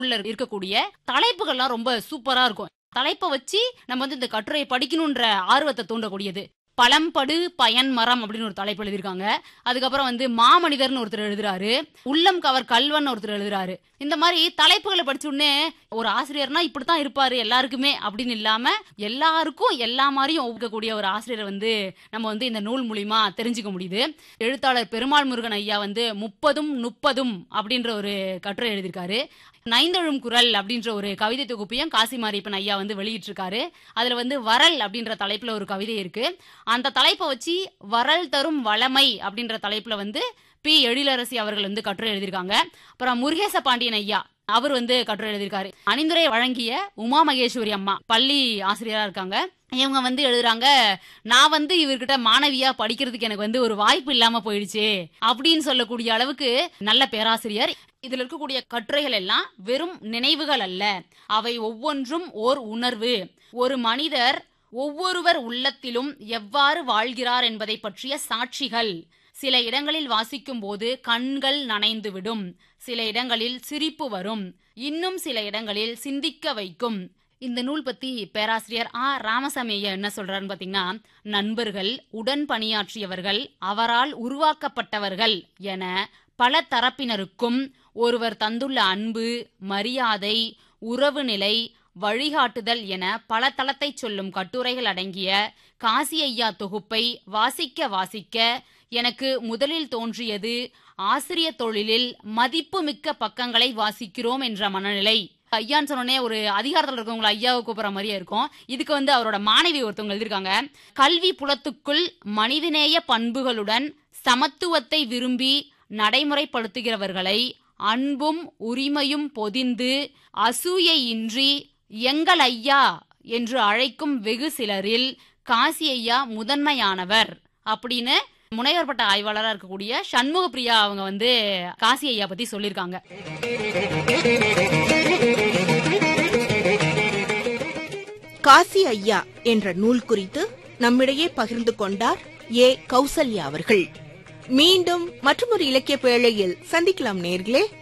உள்ள இருக்கக்கூடிய தலைப்புகள்லாம் ரொம்ப சூப்பரா இருக்கும் தலைப்பை வச்சு நம்ம வந்து இந்த கட்டுரையை படிக்கணுன்ற ஆர்வத்தை தூண்டக்கூடியது பழம்படு பயன் மரம் அப்படின்னு ஒரு தலைப்பு எழுதியிருக்காங்க அதுக்கப்புறம் வந்து மாமனிதர்னு ஒருத்தர் எழுதுறாரு உள்ளம் கவர் கல்வன் ஒருத்தர் எழுதுறாரு இந்த மாதிரி தலைப்புகளை படிச்ச உடனே ஒரு ஆசிரியர்னா இப்படித்தான் இருப்பாரு எல்லாருக்குமே அப்படின்னு இல்லாம எல்லாருக்கும் எல்லா மாதிரியும் ஒவ்வொருக்கக்கூடிய ஒரு ஆசிரியரை வந்து நம்ம வந்து இந்த நூல் மூலியமா தெரிஞ்சுக்க முடியுது எழுத்தாளர் பெருமாள் முருகன் ஐயா வந்து முப்பதும் முப்பதும் அப்படின்ற ஒரு கட்டுரை எழுதியிருக்காரு நைந்தழும் குரல் அப்படின்ற ஒரு கவிதை தொகுப்பையும் காசி மாரியப்பன் ஐயா வந்து வெளியிட்டிருக்காரு அதுல வந்து வரல் அப்படின்ற தலைப்புல ஒரு கவிதை இருக்கு அந்த தலைப்பை வச்சு வரல் தரும் வளமை அப்படின்ற தலைப்புல வந்து பி எழிலரசி அவர்கள் வந்து கட்டுரை எழுதியிருக்காங்க அப்புறம் முருகேச பாண்டியன் ஐயா அவர் வந்து கட்டுரை எழுதியிருக்காரு அணிந்துரை வழங்கிய உமா மகேஸ்வரி அம்மா பள்ளி ஆசிரியரா இருக்காங்க இவங்க வந்து எழுதுறாங்க நான் வந்து இவர்கிட்ட மாணவியா படிக்கிறதுக்கு எனக்கு வந்து ஒரு வாய்ப்பு இல்லாம போயிடுச்சு அப்படின்னு சொல்லக்கூடிய அளவுக்கு நல்ல பேராசிரியர் இதுல இருக்கக்கூடிய கட்டுரைகள் எல்லாம் வெறும் நினைவுகள் அல்ல அவை ஒவ்வொன்றும் ஓர் உணர்வு ஒரு மனிதர் ஒவ்வொருவர் உள்ளத்திலும் எவ்வாறு வாழ்கிறார் என்பதை பற்றிய சாட்சிகள் சில இடங்களில் வாசிக்கும் போது கண்கள் நனைந்துவிடும் சில இடங்களில் சிரிப்பு வரும் இன்னும் சில இடங்களில் சிந்திக்க வைக்கும் இந்த நூல் பத்தி பேராசிரியர் ஆ ராமசாமி ஐயா என்ன சொல்றாருன்னு பாத்தீங்கன்னா நண்பர்கள் உடன் பணியாற்றியவர்கள் அவரால் உருவாக்கப்பட்டவர்கள் என பல தரப்பினருக்கும் ஒருவர் தந்துள்ள அன்பு மரியாதை உறவு நிலை வழிகாட்டுதல் என பல தளத்தை சொல்லும் கட்டுரைகள் அடங்கிய காசி ஐயா தொகுப்பை வாசிக்க வாசிக்க எனக்கு முதலில் தோன்றியது ஆசிரிய தொழிலில் மதிப்புமிக்க பக்கங்களை வாசிக்கிறோம் என்ற மனநிலை ஐயான்னு சொன்னோடனே ஒரு அதிகாரத்தில் இருக்கவங்களை ஐயாவை கூப்பிடுற மாதிரியே இருக்கும் இதுக்கு வந்து அவரோட மாணவி ஒருத்தவங்க எழுதியிருக்காங்க கல்வி புலத்துக்குள் மனிதநேய பண்புகளுடன் சமத்துவத்தை விரும்பி நடைமுறைப்படுத்துகிறவர்களை அன்பும் உரிமையும் பொதிந்து அசூயையின்றி எங்கள் ஐயா என்று அழைக்கும் வெகு சிலரில் காசி ஐயா முதன்மையானவர் அப்படின்னு முனைவர் பட்ட ஆய்வாளராக இருக்கக்கூடிய சண்முக பிரியா அவங்க வந்து காசி ஐயா பத்தி சொல்லியிருக்காங்க காசி ஐயா என்ற நூல் குறித்து நம்மிடையே பகிர்ந்து கொண்டார் ஏ கௌசல்யா அவர்கள் மீண்டும் மற்றொரு இலக்கிய பேழையில் சந்திக்கலாம் நேர்களே